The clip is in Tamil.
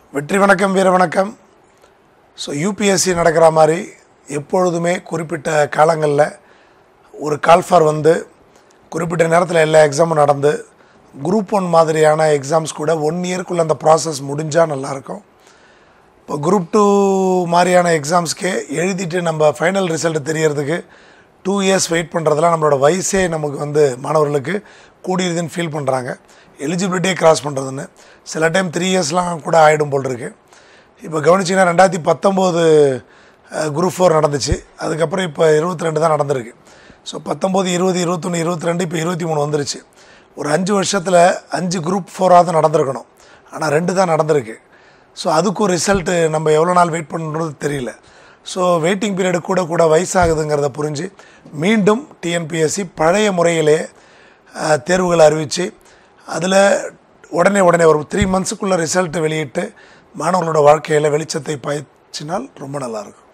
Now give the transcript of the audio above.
வெற்றி வணக்கம் வீர வணக்கம் ஸோ யூபிஎஸ்சி நடக்கிற மாதிரி எப்பொழுதுமே குறிப்பிட்ட காலங்களில் ஒரு கால்ஃபார் வந்து குறிப்பிட்ட நேரத்தில் எல்லா எக்ஸாமும் நடந்து குரூப் ஒன் மாதிரியான எக்ஸாம்ஸ் கூட ஒன் இயர்க்குள்ளே அந்த ப்ராசஸ் முடிஞ்சால் நல்லாயிருக்கும் இப்போ குரூப் டூ மாதிரியான எக்ஸாம்ஸ்க்கே எழுதிட்டு நம்ம ஃபைனல் ரிசல்ட் தெரியறதுக்கு டூ இயர்ஸ் வெயிட் பண்ணுறதுலாம் நம்மளோட வயசே நமக்கு வந்து மாணவர்களுக்கு கூடியதுன்னு ஃபீல் பண்ணுறாங்க எலிஜிபிலிட்டியே கிராஸ் பண்ணுறதுன்னு சில டைம் த்ரீ இயர்ஸ்லாம் கூட ஆகிடும் போல் இருக்கு இப்போ கவனிச்சிங்கன்னா ரெண்டாயிரத்தி பத்தொம்போது குரூப் ஃபோர் நடந்துச்சு அதுக்கப்புறம் இப்போ இருபத்தி ரெண்டு தான் நடந்திருக்கு ஸோ பத்தொம்போது இருபது இருபத்தொன்று இருபத்தி ரெண்டு இப்போ இருபத்தி மூணு வந்துருச்சு ஒரு அஞ்சு வருஷத்தில் அஞ்சு குரூப் ஃபோராவது நடந்திருக்கணும் ஆனால் ரெண்டு தான் நடந்திருக்கு ஸோ அதுக்கும் ரிசல்ட்டு நம்ம எவ்வளோ நாள் வெயிட் பண்ணுறது தெரியல ஸோ வெயிட்டிங் பீரியடு கூட கூட வயசாகுதுங்கிறத புரிஞ்சு மீண்டும் டிஎன்பிஎஸ்சி பழைய முறையிலே அஹ், தேர்வுகளை அறிவித்து அதில் உடனே உடனே ஒரு த்ரீ மந்த்ஸுக்குள்ளே ரிசல்ட்டு வெளியிட்டு மாணவர்களோட வாழ்க்கையில் வெளிச்சத்தை பாய்ச்சினால் ரொம்ப நல்லாயிருக்கும்